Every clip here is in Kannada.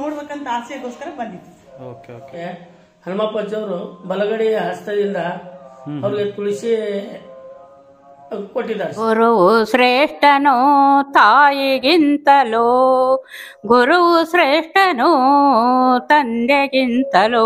ನೋಡ್ಬೇಕಂತ ಆಸೆಗೋಸ್ಕರ ಬಂದಿದ್ವಿ ಓಕೆ ಓಕೆ ಏ, ಹನುಮಪ್ಪಜ್ಜವರು ಬಲಗಡೆಯ ಹಸ್ತದಿಂದ ಅವ್ರಿಗೆ ತುಳಸಿ ಕೊಟ್ಟಿದ್ದಾರೆ ಸರ್. ಗುರುವು ಶ್ರೇಷ್ಠನು ತಾಯಿಗಿಂತಲೂ ಗುರುವು ಶ್ರೇಷ್ಠನು ತಂದೆಗಿಂತಲೂ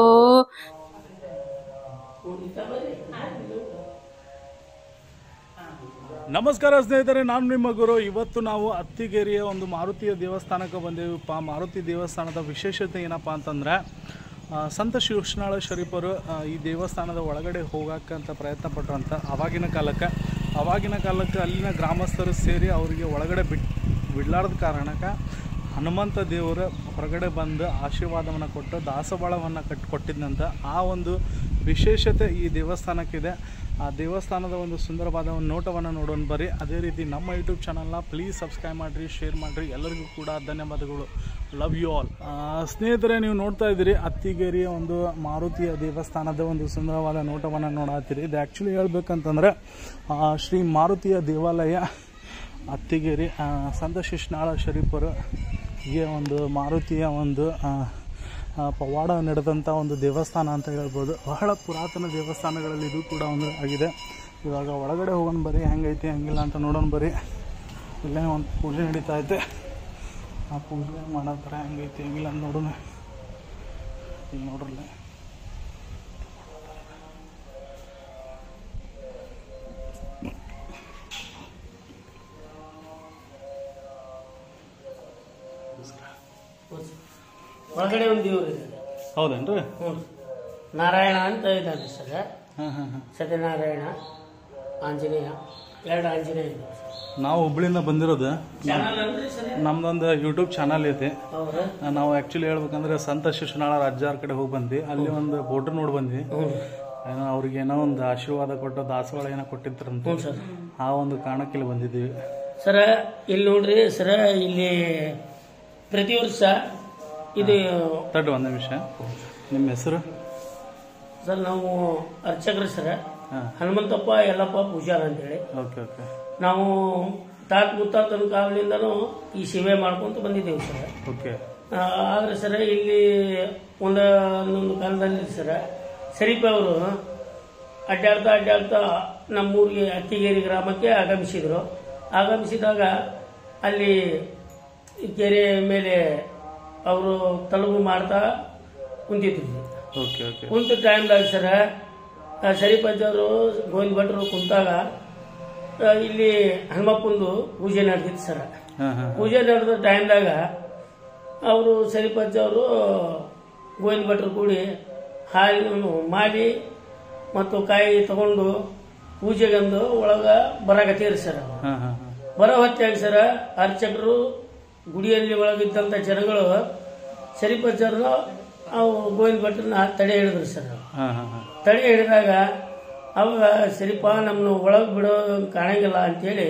ನಮಸ್ಕಾರ ಸ್ನೇಹಿತರೆ ನಾನು ನಿಮ್ಮ ಗುರು ಇವತ್ತು ನಾವು ಅತ್ತಿಗೆರೆಯ ಒಂದು ಮಾರುತಿಯ ದೇವಸ್ಥಾನಕ್ಕೆ ಬಂದೇವಪ್ಪ ಮಾರುತಿ ದೇವಸ್ಥಾನದ ವಿಶೇಷತೆ ಏನಪ್ಪ ಅಂತಂದ್ರೆ ಆ, ಸಂತ ಶಿವಕೃಷ್ಣಾಳ ಶರೀಫರು ಆ, ಈ ದೇವಸ್ಥಾನದ ಒಳಗಡೆ ಹೋಗಕ್ಕಂತ ಪ್ರಯತ್ನ ಪಟ್ರಂತ ಅವಾಗಿನ ಕಾಲಕ್ಕೆ ಅವಾಗಿನ ಕಾಲಕ್ಕೆ ಅಲ್ಲಿನ ಗ್ರಾಮಸ್ಥರು ಸೇರಿ ಅವರಿಗೆ ಒಳಗಡೆ ಬಿಟ್ ಬಿಡ್ಲಾರ್ದ ಕಾರಣಕ್ಕೆ ಹನುಮಂತ ದೇವರು ಹೊರಗಡೆ ಬಂದು ಆಶೀರ್ವಾದವನ್ನು ಕೊಟ್ಟು ದಾಸವಾಳವನ್ನು ಕಟ್ ಕೊಟ್ಟಿದ್ದಂತ ಆ ಒಂದು ವಿಶೇಷತೆ ಈ ದೇವಸ್ಥಾನಕ್ಕಿದೆ ಆ ದೇವಸ್ಥಾನದ ಒಂದು ಸುಂದರವಾದ ಒಂದು ನೋಟವನ್ನು ನೋಡೋಣ ಬರ್ರಿ ಅದೇ ರೀತಿ ನಮ್ಮ ಯೂಟ್ಯೂಬ್ ಚಾನಲ್ನ ಪ್ಲೀಸ್ ಸಬ್ಸ್ಕ್ರೈಬ್ ಮಾಡಿರಿ ಶೇರ್ ಮಾಡಿರಿ ಎಲ್ಲರಿಗೂ ಕೂಡ ಧನ್ಯವಾದಗಳು ಲವ್ ಯು ಆಲ್ ಸ್ನೇಹಿತರೆ ನೀವು ನೋಡ್ತಾ ಇದ್ದೀರಿ ಅತ್ತಿಗೇರಿಯ ಒಂದು ಮಾರುತಿಯ ದೇವಸ್ಥಾನದ ಒಂದು ಸುಂದರವಾದ ನೋಟವನ್ನು ನೋಡತ್ತೀರಿ ಇದು ಆ್ಯಕ್ಚುಲಿ ಹೇಳ್ಬೇಕಂತಂದ್ರೆ ಆ, ಶ್ರೀ ಮಾರುತಿಯ ದೇವಾಲಯ ಅತ್ತಿಗೇರಿ ಆ, ಸಂತ ಶಿಶ್ನಾಳ ಶರೀಫರು ಗೆ ಒಂದು ಮಾರುತಿಯ ಒಂದು ಆ, ಆ, ಪವಾಡ ನಡೆದಂಥ ಒಂದು ದೇವಸ್ಥಾನ ಅಂತ ಹೇಳ್ಬೋದು ಬಹಳ ಪುರಾತನ ದೇವಸ್ಥಾನಗಳಲ್ಲಿ ಇದು ಕೂಡ ಒಂದು ಆಗಿದೆ ಇವಾಗ ಒಳಗಡೆ ಹೋಗೋಣ ಬರೀ ಹೆಂಗೈತಿ ಹಂಗಿಲ್ಲ ಅಂತ ನೋಡೋಣ ಬರೀ ಇಲ್ಲೇ ಒಂದು ಪೂಜೆ ನಡೀತಾ ಐತೆ ಆ ಪೂಜೆ ಮಾಡತ್ತಾರೆ ಹೆಂಗೈತಿ ಹೆಂಗಿಲ್ಲ ಅಂತ ನೋಡೋಣ ಇಲ್ಲಿ ನೋಡ್ರಲ್ಲ ಒಳಗಡೆ ಒಂದು ದೇವ್ರು ಇದೆ ಹೌದೇನ್ರಿ ಹ್ಞೂ ನಾರಾಯಣ ಅಂತ ಇದ್ದಾನೆ ಸರ್ ಹಾಂ ಹಾಂ ಹಾಂ ಸತ್ಯನಾರಾಯಣ ಆಂಜನೇಯ ಎರಡು ಆಂಜನೇಯ ಇದ್ದಾವೆ ಸರ್. ನಾವು ಹುಬ್ಳಿಯಿಂದ ಬಂದಿರೋದು ಚಾನಲ್ ಅಂದ್ರೆ ಸರ್ ನಮ್ದೊಂದು ಯೂಟ್ಯೂಬ್ ಚಾನಲ್ ಐತೆ ಹೌದಾ ನಾವು ಆ್ಯಕ್ಚುಲಿ ಹೇಳ್ಬೇಕಂದ್ರೆ ಸಂತ ಶಿಶುನಾಳ ರಾಜ್ಯಾರ ಕಡೆ ಹೋಗಿ ಬಂದ್ವಿ ಅಲ್ಲಿ ಒಂದು ಫೋಟೋ ನೋಡಿ ಬಂದ್ವಿ ಹ್ಞೂ ಏನೋ ಅವ್ರಿಗೆ ಏನೋ ಒಂದು ಆಶೀರ್ವಾದ ಕೊಟ್ಟು ದಾಸವಾಳ ಏನೋ ಕೊಟ್ಟಿದ್ರಂತ ಹ್ಞೂ ಸರ್ ಆ ಒಂದು ಕಾರಣಕ್ಕೆ ಇಲ್ಲಿ ಬಂದಿದ್ದೀವಿ ಸರ ಇಲ್ಲಿ ನೋಡ್ರಿ ಸರ ಇಲ್ಲಿ ಪ್ರತಿ ವರ್ಷ ಇದು ತಡ್ ಒಂದು ನಿಮಿಷ ನಿಮ್ಮ ಹೆಸರು ಸರ್ ನಾವು ಅರ್ಚಕರು ಸರ ಹಾಂ ಹನುಮಂತಪ್ಪ ಯಲ್ಲಪ್ಪ ಪೂಜಾರ ಅಂತೇಳಿ ಓಕೆ ಓಕೆ ನಾವು ತಾತ ಮುತ್ತಾತನ ಕಾಲದಿಂದನೂ ಈ ಸೇವೆ ಮಾಡ್ಕೊಂತ ಬಂದಿದ್ದೇವೆ ಸರ್ ಓಕೆ ಆ, ಆದ್ರೆ ಸರ ಇಲ್ಲಿ ಒಂದು ಒಂದೊಂದು ಕಾಲದಲ್ಲಿ ಸರ ಸರೀಪ ಅವರು ಅಡ್ಡಾಡ್ತಾ ಅಡ್ಡಾಡ್ತಾ ನಮ್ಮೂರಿಗೆ ಅತ್ತಿಗೇರಿ ಗ್ರಾಮಕ್ಕೆ ಆಗಮಿಸಿದರು ಆಗಮಿಸಿದಾಗ ಅಲ್ಲಿ ಈ ಕೆರೆ ಮೇಲೆ ಅವರು ತಲುಪು ಮಾಡ್ತಾ ಕುಂತಿದ್ರು ಓಕೆ ಓಕೆ ಕುಂತ ಟೈಮ್ದಾಗ ಸರ ಸರಿಪಜ್ಜವರು ಗೋವಿಂದ ಭಟ್ರು ಕುಂತಾಗ ಆ, ಇಲ್ಲಿ ಹನುಮಪ್ಪಂದು ಪೂಜೆ ನಡೆದಿತ್ತು ಸರ ಹಾಂ ಹಾಂ ಪೂಜೆ ನಡೆದ ಟೈಮ್ದಾಗ ಅವರು ಸರಿಪಜ್ಜ ಅವರು ಗೋವಿಂದ ಭಟ್ರು ಕೂಡಿ ಹಾಲಿನ ಮಾಡಿ ಮತ್ತು ಕಾಯಿ ತಗೊಂಡು ಪೂಜೆಗಂದು ಒಳಗ ಬರಾಕತ್ತೀರಿ ಸರ್ ಅವ್ರು. ಹಾಂ ಹಾಂ ಹಾಂ ಬರೋ ಹೊತ್ತಾಗಿ ಸರ ಅರ್ಚಕರು ಗುಡಿಯಲ್ಲಿ ಒಳಗಿದ್ದಂಥ ಜನಗಳು ಸರಿಪಜ್ಜರನ್ನ ಅವು ಗೋವಿಂದ ಭಟ್ರನ್ನ ತಡೆ ಹಿಡಿದ್ರು ಸರ್ ಅವ್ರು. ಹಾಂ ಹಾಂ ಹಾಂ ತಡೆ ಹಿಡಿದಾಗ ಅವಾಗ ಸರಿಪ ನಮ್ಮನ್ನು ಒಳಗೆ ಬಿಡೋ ಕಾಣಂಗಿಲ್ಲ ಅಂತೇಳಿ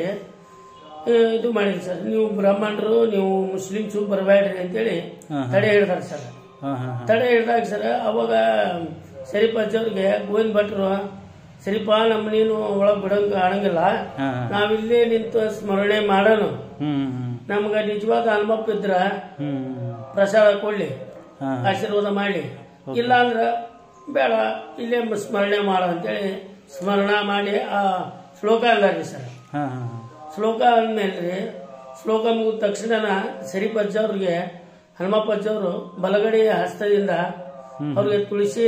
ಆ, ಇದು ಮಾಡಿದ್ರು ಸರ್ ನೀವು ಬ್ರಾಹ್ಮಣರು ನೀವು ಮುಸ್ಲಿಮ್ಸು ಬರಬೇಡ್ರಿ ಅಂತೇಳಿ ಹಾಂ ತಡೆ ಹಿಡಿದಾರೆ ಸರ್ ಹಾಂ ಹಾಂ ಹಾಂ ತಡೆ ಹಿಡಿದಾಗ ಸರ್ ಅವಾಗ ಸರಿಪಜ್ಜವ್ರಿಗೆ ಗೋವಿಂದ ಭಟ್ರು ಸರಿಪ ನಮ್ಮ ನೀನು ಒಳಗೆ ಬಿಡೋಂಗ ಕಾಣಂಗಿಲ್ಲ ಹಾಂ ಹಾಂ ನಾವಿಲ್ಲೇ ನಿಂತು ಸ್ಮರಣೆ ಮಾಡೋಣ ಹ್ಞೂ ಹ್ಞೂ ನಮ್ಗೆ ನಿಜವಾದ ಅನುಭವ ಇದ್ರ ಹ್ಞೂ ಪ್ರಸಾದ ಕೊಡ್ಲಿ ಹಾಂ ಆಶೀರ್ವಾದ ಮಾಡಿ ಇಲ್ಲ ಅಂದ್ರೆ ಬೇಡ ಇಲ್ಲೇ ಮ- ಸ್ಮರಣೆ ಮಾಡು ಅಂತೇಳಿ ಸ್ಮರಣ ಮಾಡಿ ಆ ಶ್ಲೋಕ ಅಂದಾರ್ರಿ ಸರ್ ಹಾಂ ಹಾಂ ಹಾಂ ಶ್ಲೋಕ ಅಂದ್ಮೇಲೆ ಶ್ಲೋಕ ಮುಗಿದ ತಕ್ಷಣ ಸರಿಪಜ್ಜವ್ರಿಗೆ ಹನುಮಪ್ಪಜ್ಜವರು ಬಲಗಡೆಯ ಹಸ್ತದಿಂದ ಅವ್ರಿಗೆ ತುಳಸಿ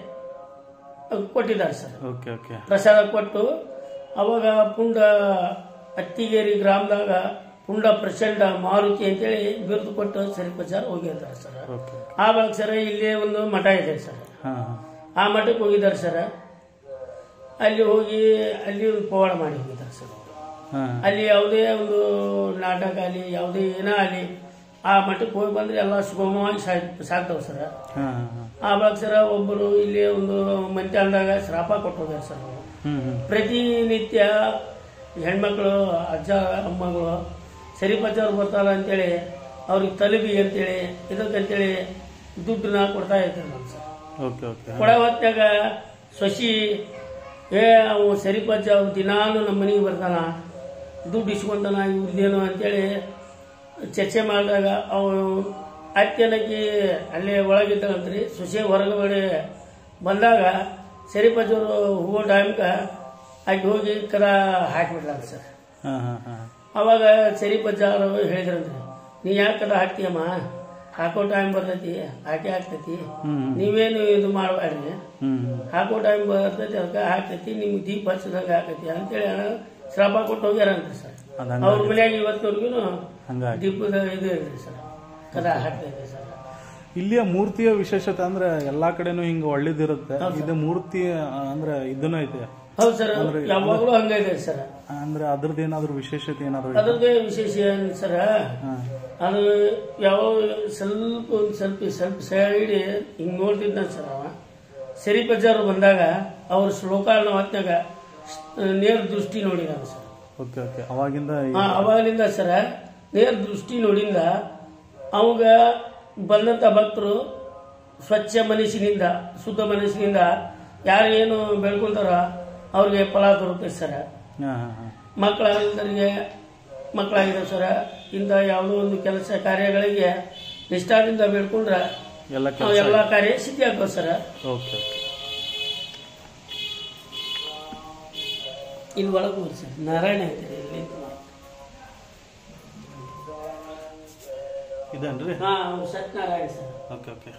ಕೊಟ್ಟಿದ್ದಾರೆ ಸರ್ ಓಕೆ ಓಕೆ ಪ್ರಸಾದ ಕೊಟ್ಟು ಅವಾಗ ಪುಂಡ ಅತ್ತಿಗೇರಿ ಗ್ರಾಮದಾಗ ಪುಂಡ ಪ್ರಚಂಡ ಮಾರುತಿ ಅಂತೇಳಿ ಬಿರುದು ಕೊಟ್ಟು ಸರಿಪಜ್ಜಾರ್ ಹೋಗಿರ್ತಾರೆ ಸರ್ ಓಕೆ ಆ ಬಳಕ ಸರ್ ಇಲ್ಲೇ ಒಂದು ಮಠ ಇದೆ ಸರ್ ಹಾಂ ಹಾಂ ಆ ಮಠಕ್ಕೆ ಹೋಗಿದ್ದಾರೆ ಸರ್ ಅಲ್ಲಿ ಹೋಗಿ ಅಲ್ಲಿ ಒಂದು ಪವಾಡ ಮಾಡಿ ಹೋಗಿದ್ದಾರೆ ಸರ್ ಅವರು. ಹಾಂ ಅಲ್ಲಿ ಯಾವುದೇ ಒಂದು ನಾಟಕ ಆಗಲಿ ಯಾವುದೇ ಏನೋ ಆಗಲಿ ಆ ಮಠಕ್ಕೆ ಹೋಗಿ ಬಂದ್ರೆ ಎಲ್ಲ ಸುಗಮವಾಗಿ ಸಾಕ್ ಸಾಕ್ತಾವ ಸರ್ ಹಾಂ ಹಾಂ ಆ ಬಳಕ ಸರ್ ಒಬ್ಬರು ಇಲ್ಲಿ ಒಂದು ಮಂತ್ಯಾಲದಾಗ ಶ್ರಾಪ ಕೊಟ್ಟು ಹೋಗ್ಯಾರ ಸರ್ ಅವರು ಹ್ಞೂ ಹ್ಞೂ ಪ್ರತಿನಿತ್ಯ ಹೆಣ್ಮಕ್ಳು ಅಜ್ಜ ಅಮ್ಮಗಳು ಸರಿಪಚ್ಚವ್ರು ಬರ್ತಾರ ಅಂತೇಳಿ ಅವ್ರಿಗೆ ತಲುಪಿ ಅಂತೇಳಿ ಇದಕ್ಕಂತೇಳಿ ದುಡ್ಡನ್ನ ಕೊಡ್ತಾ ಇರ್ತಾರೆ ನಮ್ಮ ಸರ್ ಓಕೆ ಓಕೆ ಕೊಡ ಹೊತ್ನಾಗ ಸೊಸಿ ಏ ಅವು ಸರಿಪಜ್ಜ ಅವು ದಿನಾನು ನಮ್ಮ ಮನೆಗೆ ಬರ್ತಾನ ದುಡ್ಡು ಇಸ್ಕೊಂತಾನ ಇವ್ರದ್ದೇನು ಅಂತೇಳಿ ಚರ್ಚೆ ಮಾಡಿದಾಗ ಅವು ಅತ್ತೆನಕಿ ಅಲ್ಲೇ ಒಳಗಿದ್ದಳಂತ್ರಿ ಸುಶೆ ಹೊರಗಡೆ ಬಂದಾಗ ಸರಿಪಜ್ಜವರು ಹೋಗೋ ಟೈಮ್ಗೆ ಆಕೆ ಹೋಗಿ ಕದ ಹಾಕಿಬಿಡ್ಲಾರ ಸರ್ ಹಾ ಹಾ ಹಾ ಅವಾಗ ಸರಿಪಜ್ಜ ಅವರು ಹೇಳಿದ್ರಂತ್ರಿ ನೀ ಯಾಕೆ ಕದ ಹಾಕ್ತೀಯಮ್ಮ ಹಾಕೋ ಟೈಮ್ ಬರ್ತೈತಿ ಹಾಕಿ ಹಾಕ್ತೈತಿ ನೀವೇನು ಇದು ಮಾಡಬೇಡ್ರಿ ಹ್ಮ್ ಹಾಕೋ ಟೈಮ್ ಬರ್ತೈತಿ ಅದಕ್ಕೆ ಹಾಕ್ತೈತಿ ನಿಮ್ಗೆ ದೀಪ ಹಚ್ಚಿದಾಗ ಹಾಕೈತಿ ಅಂತೇಳಿ ಶ್ರಾಪ ಕೊಟ್ಟು ಹೋಗ್ಯಾರಂತ್ರಿ ಸರ್ ಅದ್ ಹಂಗ ಅವ್ರ ಮನ್ಯಾಗ ಇವತ್ತಿನವರೆಗೂ ಹಂಗಾಗಿ ದೀಪದ ಇದು ಇದ್ರಿ ಸರ್ ಕದ ಹಾಕ್ತೈತಿ ಸರ್ ಇಲ್ಲಿಯ ಮೂರ್ತಿಯ ವಿಶೇಷತೆ ಅಂದ್ರೆ ಎಲ್ಲಾ ಕಡೆನೂ ಹಿಂಗ ಒಳ್ಳೇದಿರುತ್ತೆ ಇದು ಮೂರ್ತಿ ಆ, ಅಂದ್ರೆ ಇದನ್ನ ಐತೆ ಹೌದು ಸರ್ ಯಾವಾಗಲೂ ಹಂಗೈತೆ ಸರ್ ಅಂದ್ರೆ ಅದ್ರದ್ದು ಏನಾದ್ರು ವಿಶೇಷತೆ ಏನಾದ್ರು ಅದ್ರದ್ದೇ ವಿಶೇಷ ಏನ್ ಸರ್ ಅದು ಯಾವ ಸ್ವಲ್ಪ ಒಂದ್ ಸ್ವಲ್ಪ ಸ್ವಲ್ಪ ಸೈಡ್ ಹಿಂಗ್ ನೋಡ್ತಿದ್ದ ಸರ್ ಅವ ಸರಿ ಪಜ್ಜಾರು ಬಂದಾಗ ಅವ್ರ ಶ್ಲೋಕಾಳನ ಹೊತ್ನಾಗ ನೇರ ದೃಷ್ಟಿ ನೋಡಿದಾನ ಸರ್ ಓಕೆ ಓಕೆ ಅವಾಗಿಂದ ಈ- ಆ, ಅವಾಗಲಿಂದ ಸರ ನೇರ ದೃಷ್ಟಿ ನೋಡಿಂದ ಅವಾಗ ಬಂದಂತ ಭಕ್ತರು ಸ್ವಚ್ಛ ಮನಸ್ಸಿನಿಂದ ಶುದ್ಧ ಮನಸ್ಸಿನಿಂದ ಯಾರು ಏನು ಬೆಳ್ಕೊಂತಾರ ಅವ್ರಿಗೆ ಫಲ ದೊರಕೈತೆ ಸರ ಹಾ ಹಾ ಹಾ ಮಕ್ಕಳಾಗಿದ್ದರಿಗೆ ಮಕ್ಕಳಾಗಿದ್ದಾವೆ ಸರ ಇಂಥ ಯಾವುದೋ ಒಂದು ಕೆಲಸ ಕಾರ್ಯಗಳಿಗೆ ನಿಷ್ಠಾದಿಂದ ಬೇಡ್ಕೊಂಡ್ರೆ ಎಲ್ಲ ಅವು ಎಲ್ಲ ಕಾರ್ಯ ಸಿದ್ಧಿ ಆಗ್ತವೆ ಸರ ಓಕೆ ಓಕೆ ಇಲ್ಲಿ ಒಳಗೆ ಹೋಗಿ ಸರ್ ನಾರಾಯಣ ಅಂತಾರೆ ಇಲ್ಲಿ ಇದನ್ರಿ ಹಾ ಅವ್ರು ಸತ್ಯನಾರಾಯಣ ಸರ್ ಓಕೆ ಓಕೆ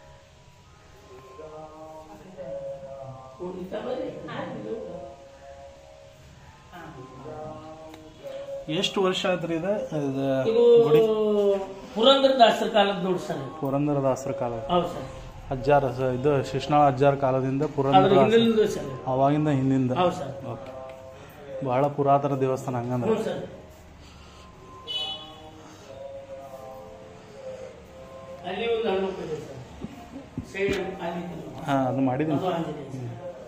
ಎಷ್ಟು ವರ್ಷ ಆತ್ರಿ ಇದು ಇದು ಇದು ಪುರಂದರ ದಾಸರ ಕಾಲದ ನೋಡಿ ಸರ್ ಪುರಂದರದಾಸರ ಕಾಲ ಹೌದು ಸರ್ ಅಜ್ಜಾರ ಸ- ಇದು ಶಿಶ್ನಾಳ ಅಜ್ಜಾರ ಕಾಲದಿಂದ ಅದ್ರ ಪುರಂದರ ಹಿಂದಿಲಿಂದ ಸರ್ ಅವಾಗಿಂದ ಹಿಂದಿಂದ ಹೌದು ಸರ್ ಓಕೆ ಬಹಳ ಪುರಾತನ ದೇವಸ್ಥಾನ ಹಂಗಂದ್ರೆ ಹ್ಞೂ ಸರ್ ಅಲ್ಲಿ ಒಂದು ಹನುಮಪ್ಪ ಇದೆ ಸರ್ ಸೈಡ್ ಅಲ್ಲಿ ಇದೆ. ಹಾ ಅದು ಮಾಡಿದ್ದೀನಿ ಅದು ಆಂಜನೇಯ ಸರ್.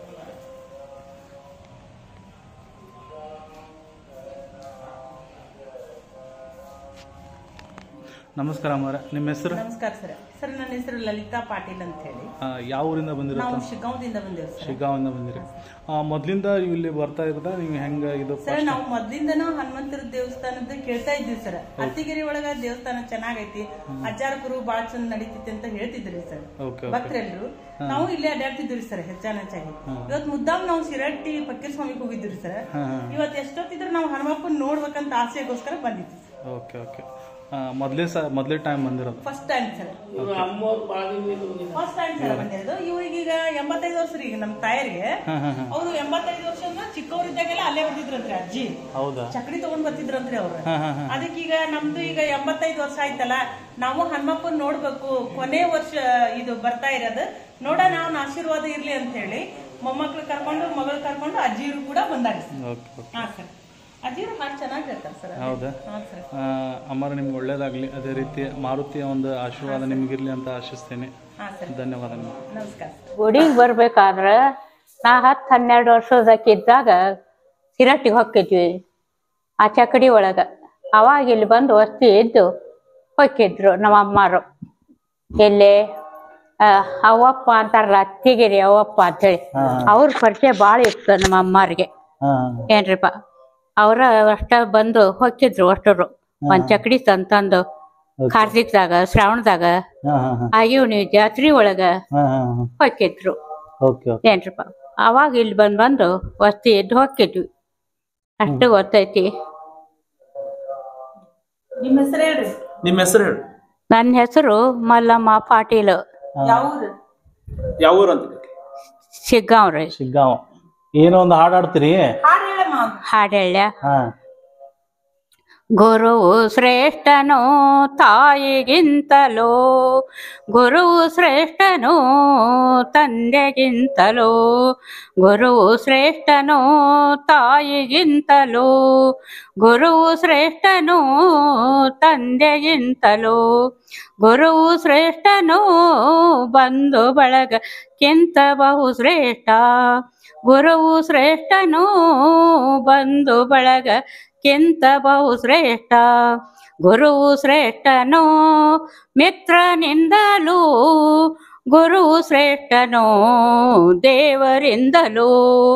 ನಮಸ್ಕಾರ ಅಮ್ಮರ ನಿಮ್ಮ ಹೆಸರು ನಮಸ್ಕಾರ ಸರ್ ಸರ್ ನನ್ನ ಹೆಸರು ಲಲಿತಾ ಪಾಟೀಲ್ ಅಂತ ಹೇಳಿ ಆ, ಯಾವ ಊರಿಂದ ಬಂದಿರೋ ನಾವು ಶಿಗ್ಗಾಂವದಿಂದ ಬಂದೇವ್ ಸರ್ ಶಿಗ್ಗಾವಿಂದ ಬಂದಿರಿ ಆ, ಮೊದ್ಲಿಂದ ಇಲ್ಲಿ ಬರ್ತಾ ಇರೋದ ನೀವು ಹೆಂಗ ಇದು ಸರ್ ನಾವು ಮೊದ್ಲಿಂದನೂ ಹನುಮಂತರ ದೇವಸ್ಥಾನದ ಕೇಳ್ತಾ ಇದ್ವಿ ಸರ್ ಅತ್ತಿಗೆರೆ ಒಳಗ ದೇವಸ್ಥಾನ ಚೆನ್ನಾಗೈತಿ ಅಜ್ಜಾರಕರು ಬಾಳ ಚಂದ ನಡೀತೈತಿ ಅಂತ ಹೇಳ್ತಿದ್ರಿ ಸರ್ ಓಕೆ ಭಕ್ತರೆಲ್ಲರೂ ನಾವು ಇಲ್ಲೇ ಅಡ್ಡಾಡ್ತಿದ್ವಿ ಸರ್ ಹೆಚ್ಚಾನ ಹೆಚ್ಚಾಗಿ ಇವತ್ ಮುದ್ದಾಮ್ ನಾವು ಶಿರಟ್ಟಿ ಫಕೀರ್ ಸ್ವಾಮಿಗೆ ಹೋಗಿದ್ವಿ ಸರ್ ಹಾ ಹಾ ಇವತ್ ಎಷ್ಟೊತ್ತಿದ್ರು ನಾವು ಹನುಮಪ್ಪನ್ ನೋಡ್ಬೇಕಂತ ಆಸೆಗೋಸ್ಕರ ಬಂದಿದ್ವಿ ಓಕೆ ಓಕೆ ಮೊದಲೇ ಸ ಮೊದಲೇ ಟೈಮ್ ಬಂದಿರೋದು ಫಸ್ಟ್ ಟೈಮ್ ಸರ್ ಇವ್ರು ಅಮ್ಮವ್ರು ಭಾಳ ದಿನದಿಂದ ಹೋಗಿದ್ದಾರೆ. ಫಸ್ಟ್ ಟೈಮ್ ಸರ್ ಬಂದಿರೋದು ಇವ್ರಿಗೀಗ ಎಂಬತ್ತೈದು ವರ್ಷ ರೀ ಈಗ ನಮ್ಮ ತಾಯರಿಗೆ ಹಾ ಹಾ ಹಾ ಅವರು ಎಂಬತ್ತೈದು ವರ್ಷ ಚಿಕ್ಕವರಿದ್ದಾಗೆಲ್ಲ ಅಲ್ಲೇ ಬರ್ತಿದ್ರಂತ್ರಿ ಅಜ್ಜಿ ಹೌದಾ ಚಕಡಿ ತಗೊಂಡ್ ಬರ್ತಿದ್ರಂತ್ರಿ ಅವ್ರು ಹಾ ಹಾ ಹಾ ಅದಕ್ಕೀಗ ನಮ್ದು ಈಗ ಎಂಬತ್ತೈದು ವರ್ಷ ಆಯ್ತಲ್ಲ ನಾವು ಹನುಮಪ್ಪನ್ ನೋಡ್ಬೇಕು ಕೊನೆ ವರ್ಷ ಇದು ಬರ್ತಾ ಇರೋದು ನೋಡೋಣ ಅವ್ನ ಆಶೀರ್ವಾದ ಇರ್ಲಿ ಅಂತ ಹೇಳಿ ಮೊಮ್ಮಕ್ಳು ಕರ್ಕೊಂಡು ಮಗಳು ಕರ್ಕೊಂಡು ಅಜ್ಜಿರು ಕೂಡ ಬಂದಾರ ಓಕೆ ಓಕೆ ಹಾ ಸರ್ ಅಜ್ಜಿರು ಹಾಡು ಚೆನ್ನಾಗಿ ಹೇಳ್ತಾರೆ ಸರ್ ಹೌದಾ ಹಾ ಸರ್ ಅಮ್ಮರ ನಿಮ್ಗೆ ಒಳ್ಳೇದಾಗ್ಲಿ ಅದೇ ರೀತಿ ಮಾರುತಿಯ ಒಂದು ಆಶೀರ್ವಾದ ನಿಮಗಿರ್ಲಿ ಅಂತ ಆಶಿಸ್ತೇನೆ ಹಾ ಸರ್ ಧನ್ಯವಾದ ನಿಮ್ಗೆ ನಮಸ್ಕಾರ ಸರ್ ಗುಡಿಗೆ ಬರ್ಬೇಕಾದ್ರೆ ನಾ ಹತ್ತು ಹನ್ನೆರಡು ವರ್ಷದಕ್ಕಿದ್ದಾಗ ಸಿರಟ್ಟಿಗೆ ಹೊಕ್ಕಿದ್ವಿ ಆ ಚಕಡಿ ಒಳಗ ಅವಾಗ ಇಲ್ಲಿ ಬಂದು ವಸ್ತಿ ಇದ್ದು ಹೊಕ್ಕಿದ್ರು ನಮ್ಮ ಅಮ್ಮಾರು ಎಲ್ಲಿ ಆ, ಅವ್ವಪ್ಪ ಅಂತಾರಲ್ಲ ಅತ್ತಿಗೆರಿ ಅವ್ವಪ್ಪ ಅಂತೇಳಿ ಅವ್ರ ಪರಿಚಯ ಭಾಳ ಇತ್ತು ನಮ್ಮ ಅಮ್ಮಾರಿಗೆ ಏನ್ರಿಪ್ಪ ಅವ್ರ ಅಷ್ಟ ಬಂದು ಹೊಕ್ಕಿದ್ರು ಅಷ್ಟರು ಒಂದ್ ಚಕಡಿ ತಂತಂದು ಕಾರ್ತಿಕ್ದಾಗ ಶ್ರಾವಣದಾಗ ಆಗಿವ್ ನೀವು ಜಾತ್ರೆ ಒಳಗ ಹೊಕ್ಕಿದ್ರು ಓಕೆ ಓಕೆ ಏನ್ರಪ್ಪ ಅವಾಗ ಇಲ್ಲಿ ಬಂದ್ ಬಂದು ವಸ್ತಿ ಎದ್ದು ಹೋಗಿದ್ವಿ ಅಷ್ಟು ಗೊತ್ತೈತಿ ನಿಮ್ಮ ಹೆಸರು ಹೇಳ್ರಿ ನಿಮ್ಮ ಹೆಸರು ಹೇಳಿ ನನ್ನ ಹೆಸರು ಮಲ್ಲಮ್ಮ ಪಾಟೀಲ್ ಯಾವ ಊರು ಯಾವ ಊರು ಅಂತ ಶಿಗ್ಗಾಂವ್ ರೀ ಶಿಗ್ಗಾಂವ್ ಏನೋ ಒಂದು ಹಾಡು ಹಾಡ್ತೀರಿ ಹಾಡು ಹೇಳಮ್ಮ ಹಾಡೆಳ್ಳ ಹಾ ಗುರುವು ಶ್ರೇಷ್ಠನು ತಾಯಿಗಿಂತಲೋ ಗುರುವು ಶ್ರೇಷ್ಠನು ತಂದೆಗಿಂತಲೋ ಗುರುವು ಶ್ರೇಷ್ಠನು ತಾಯಿಗಿಂತಲೋ ಗುರುವು ಶ್ರೇಷ್ಠನು ತಂದೆಗಿಂತಲೋ ಗುರುವು ಶ್ರೇಷ್ಠನು ಬಂಧು ಬಳಗಕ್ಕಿಂತ ಬಹು ಶ್ರೇಷ್ಠ ಗುರುವು ಶ್ರೇಷ್ಠನು ಬಂಧು ಬಳಗಕ್ಕಿಂತ ಬಹು ಶ್ರೇಷ್ಠ ಗುರುವು ಶ್ರೇಷ್ಠನು ಮಿತ್ರನಿಂದಲೂ ಗುರುವು ಶ್ರೇಷ್ಠನು ದೇವರಿಂದಲೂ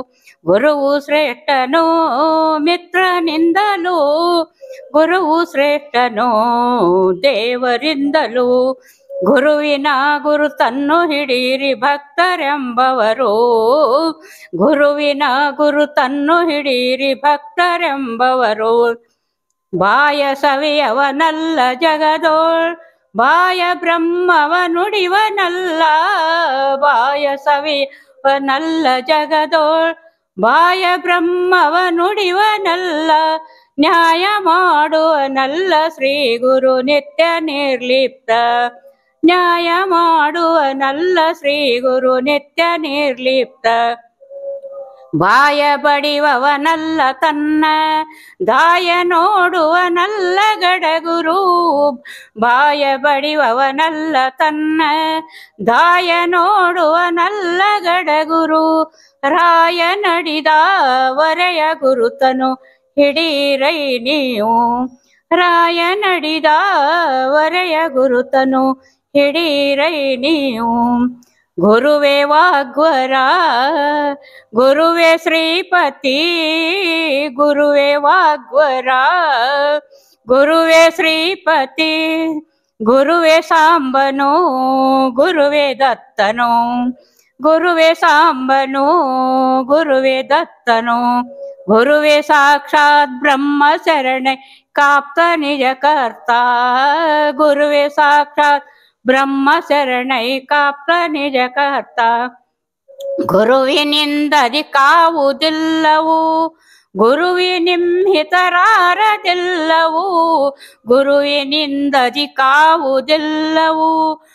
ಗುರುವು ಶ್ರೇಷ್ಠನೋ ಮಿತ್ರನಿಂದಲೂ ಗುರುವು ಶ್ರೇಷ್ಠನೋ ದೇವರಿಂದಲೂ ಗುರುವಿನ ಗುರುತನ್ನು ಹಿಡೀರಿ ಭಕ್ತರೆಂಬವರು ಗುರುವಿನ ಗುರುತನ್ನು ಹಿಡೀರಿ ಭಕ್ತರೆಂಬವರು ಬಾಯ ಸವಿಯವನಲ್ಲ ಜಗದೋಳ್ ಬಾಯ ಬ್ರಹ್ಮವ ನುಡಿವನಲ್ಲ ಬಾಯ ಸವಿಯವನಲ್ಲ ಜಗದೋಳ್ ಬಾಯ ಬ್ರಹ್ಮವ ನುಡಿವನಲ್ಲ ನ್ಯಾಯ ಮಾಡುವನಲ್ಲ ಶ್ರೀ ಗುರು ನಿತ್ಯ ನಿರ್ಲಿಪ್ತ ನ್ಯಾಯ ಮಾಡುವನಲ್ಲ ಶ್ರೀ ಗುರು ನಿತ್ಯ ನಿರ್ಲಿಪ್ತ ಬಾಯ ಬಡಿವವನಲ್ಲ ತನ್ನ ದಾಯ ನೋಡುವನಲ್ಲ ಗಡಗುರು ಬಾಯ ಬಡಿವವನಲ್ಲ ತನ್ನ ದಾಯ ನೋಡುವನಲ್ಲ ಗಡಗುರು ರಾಯ ನಡಿದ ವರೆಯ ಗುರುತನು ಹಿಡೀರೈ ನೀವು ರಾಯ ನಡಿದ ವರೆಯ ಗುರುತನು ಹಿಡೀರೈ ನೀವು ಗುರುವೇ ವಾಗ್ವರ ಗುರುವೇ ಶ್ರೀಪತಿ ಗುರುವೇ ವಾಗ್ವರ ಗುರುವೇ ಶ್ರೀಪತಿ ಗುರುವೇ ಸಾಂಬನು ಗುರುವೇ ದತ್ತನು ಗುರುವೇ ಸಾಂಬನು ಗುರುವೇ ದತ್ತನು ಗುರುವೇ ಸಾಕ್ಷಾತ್ ಬ್ರಹ್ಮ ಶರಣೆ ಕಾಪ್ತ ನಿಜ ಕರ್ತ ಗುರುವೇ ಸಾಕ್ಷಾತ್ ಬ್ರಹ್ಮ ಶರಣೈ ಕಾಪ್ತ ನಿಜ ಕರ್ತ ಗುರುವಿನಿಂದದಿ ಕಾವುದಿಲ್ಲವು ಗುರುವಿನಿಂಹಿತರಾರದಿಲ್ಲವು ಗುರುವಿನಿಂದದಿ ಕಾವುದಿಲ್ಲವು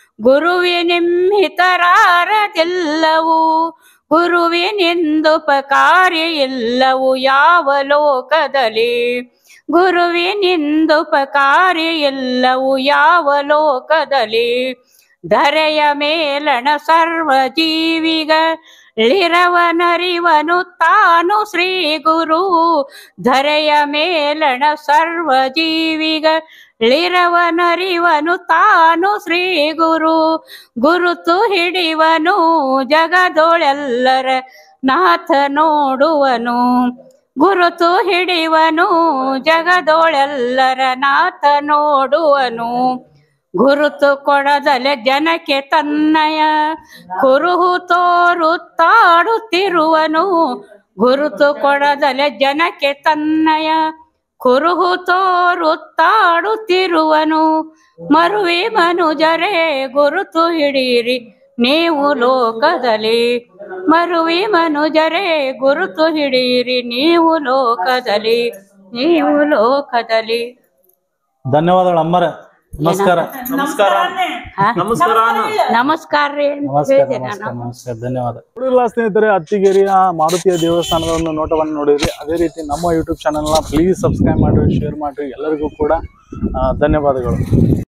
ಗುರುವಿನಿಂಹಿತರಾರದಿಲ್ಲವು ಗುರುವಿನಿಂದುಪಕಾರಿ ಇಲ್ಲವು ಯಾವ ಲೋಕದಲ್ಲಿ ಗುರುವಿನಿಂದುಪಕಾರಿ ಇಲ್ಲವು ಯಾವ ಲೋಕದಲ್ಲಿ ಧರೆಯ ಮೇಲಣ ಸರ್ವ ಜೀವಿಗ ಲಿರವನರಿವನು ತಾನು ಶ್ರೀ ಗುರು ಧರೆಯ ಮೇಲಣ ಸರ್ವ ಜೀವಿಗ ಲಿರವನರಿವನು ತಾನು ಶ್ರೀ ಗುರು ಗುರುತು ಹಿಡಿವನು ಜಗದೊಳೆಲ್ಲರ ನಾಥ ನೋಡುವನು ಗುರುತು ಹಿಡಿವನು ಜಗದೊಳೆಲ್ಲರ ನಾಥ ನೋಡುವನು ಗುರುತು ಕೊಡದಲೆ ಜನಕ್ಕೆ ತನ್ನಯ ಕುರುಹು ತೋರುತ್ತಾಡುತ್ತಿರುವನು ಗುರುತು ಕೊಡದಲೆ ಜನಕ್ಕೆ ತನ್ನಯ ಕುರುಹು ತೋರುತ್ತಾಡುತ್ತಿರುವನು ಮರುವಿ ಮನುಜರೇ ಗುರುತು ಹಿಡೀರಿ ನೀವು ಲೋಕದಲ್ಲಿ ಮರುವಿ ಮನುಜರೇ ಗುರುತು ಹಿಡೀರಿ ನೀವು ಲೋಕದಲ್ಲಿ ನೀವು ಲೋಕದಲ್ಲಿ ಧನ್ಯವಾದಗಳು ಅಮ್ಮರ ನಮಸ್ಕಾರ ನಮಸ್ಕಾರನೇ ಹಾ? ನಮಸ್ಕಾರ ನಮಸ್ಕಾರ ರೀ ನಮಸ್ಕಾರ ನಮಸ್ಕಾರ ನಮಸ್ಕಾರ ಧನ್ಯವಾದ ನೋಡಿಲ್ಲ ಸ್ನೇಹಿತರೆ ಅತ್ತಿಗೇರಿಯ ಮಾರುತಿಯ ದೇವಸ್ಥಾನದ ಒಂದು ನೋಟವನ್ನು ನೋಡಿದ್ರಿ ಅದೇ ರೀತಿ ನಮ್ಮ ಯೂಟ್ಯೂಬ್ ಚಾನಲ್ನ ಪ್ಲೀಸ್ ಸಬ್ಸ್ಕ್ರೈಬ್ ಮಾಡಿರಿ ಶೇರ್ ಮಾಡಿರಿ ಎಲ್ಲರಿಗೂ ಕೂಡ ಆ, ಧನ್ಯವಾದಗಳು